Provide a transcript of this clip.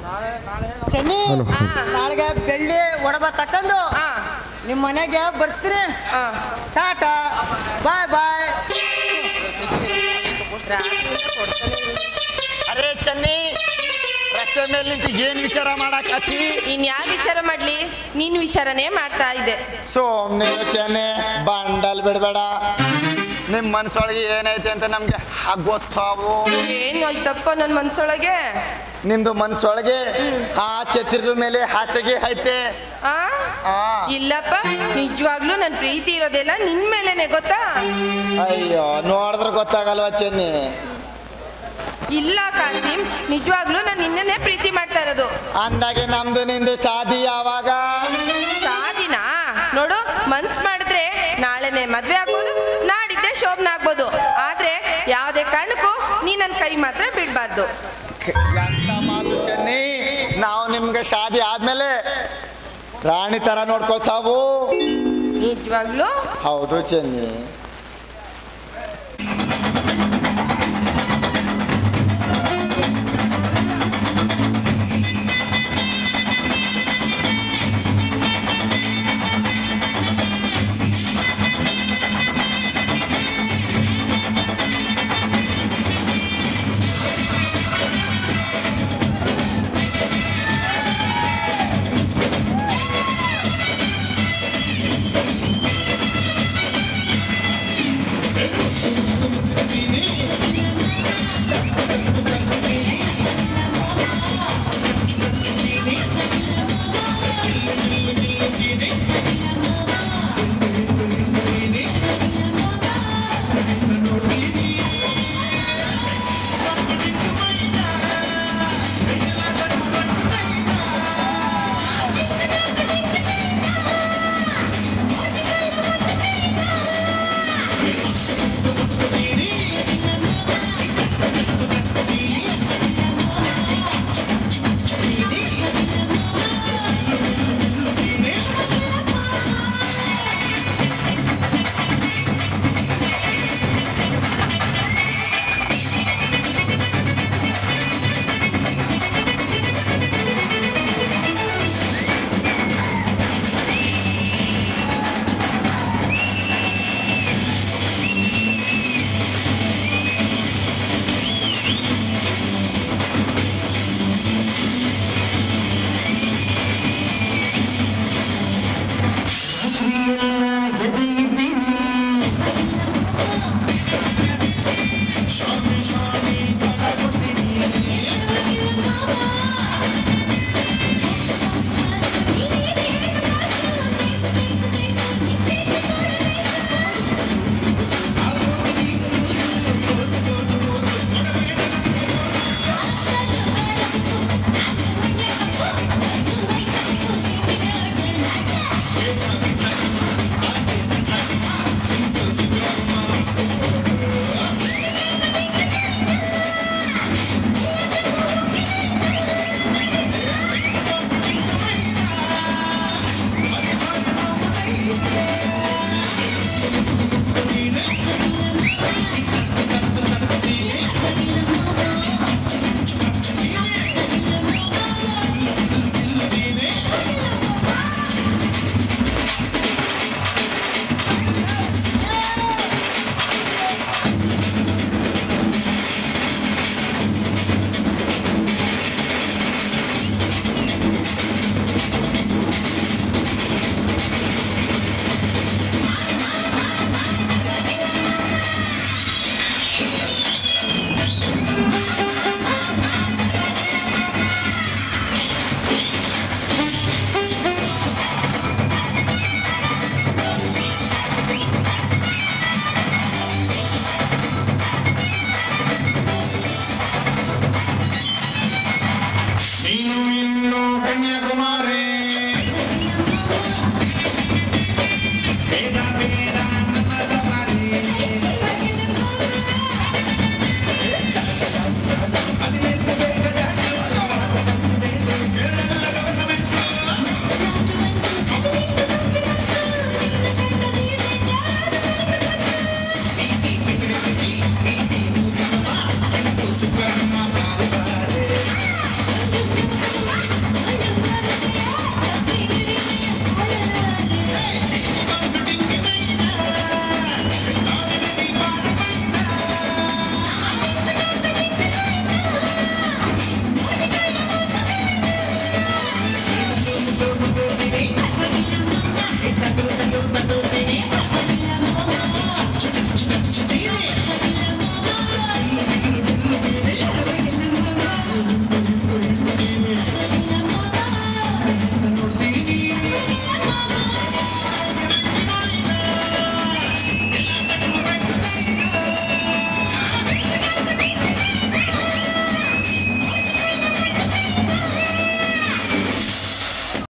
Chenni hello ನಾಳೆಗೆ ಬೆಳ್ಳಿ ಒಡಬ ತಕ್ಕಂದು ಹಾ ನಿಮ್ಮ ಮನೆಗೆ ಬರ್ತೀನಿ ಹಾ ಟಾಟಾ ಬಾಯ್ ಬಾಯ್ ರಾತ್ರಿಯಿಂದ ಕೊಡ್ತಾನೆ ಇರು. ಅರೆ ಚೆನ್ನಿ ರಸ್ತೆ ಮೇಲೆ ನಿಂತು ಏನ್ ವಿಚಾರ ಮಾಡಾಕತ್ತಿ ಇನ್ ಯಾವ ವಿಚಾರ ಮಾಡ್ಲಿ ನಿನ್ ವಿಚಾರನೇ ಮಾಡ್ತಾ ಇದ್ದೆ ಸೋಮ್ನೆ ಚೆನ್ನಿ ಬಂಡಲ್ ಬಿಡ್ಬೇಡ ನಿಮ್ ಮನ್ಸೊಳಗೆ ಏನೈತೆ ಅಂತ ನಮ್ಗೆ ಗೊತ್ತಾವು ಏನ್ ಆಯ್ತಪ್ಪ ನನ್ ಮನ್ಸೊಳಗೆ ನಿಮ್ದು ಮನ್ಸೊಳಗೆ ಆ ಛತ್ರದ ಮೇಲೆ ಹಾಸಿಗೆ ಐತೆ ಆ ಆ ಇಲ್ಲಪ್ಪ ನಿಜವಾಗ್ಲೂ ನನ್ ಪ್ರೀತಿ ಇರೋದೆಲ್ಲ ನಿನ್ ಮೇಲೆನೆ ಗೊತ್ತಾ ಅಯ್ಯೋ ನೋಡಿದ್ರೆ ಗೊತ್ತಾಗಲ್ವಾ ಚೆನ್ನಿ ಇಲ್ಲ ಕಾಸಿಂ ನಿಜವಾಗ್ಲೂ ನಾನು ನಿನ್ನನ್ನೇ ಪ್ರೀತಿ ಮಾಡ್ತಾ ಇರೋದು ಅಂದಾಗೆ ನಮ್ದು ನಿಂದು ಶಾದಿ ಯಾವಾಗ ಶಾದಿನಾ ನೋಡು ಮನ್ಸ್ ಮಾಡಿದ್ರೆ ನಾಳೆನೆ ಮದ್ವೆ ಆಗ್ಬೋದು ನಾಡಿದ್ದೆ ಶೋಭನ ಆಗ್ಬೋದು ಆದ್ರೆ ಯಾವ್ದೇ ಕಾರಣಕ್ಕೂ ನೀ ನನ್ ಕೈ ಮಾತ್ರ ಬಿಡ್ಬಾರ್ದು ಎಂತ ಮಾತು ಚೆನ್ನಿ ನಾವು ನಿಮ್ಗೆ ಶಾದಿ ಆದ್ಮೇಲೆ ರಾಣಿ ತರ ನೋಡ್ಕೊಳ್ತಾವು ನಿಜವಾಗ್ಲೂ ಹೌದು ಚೆನ್ನಿ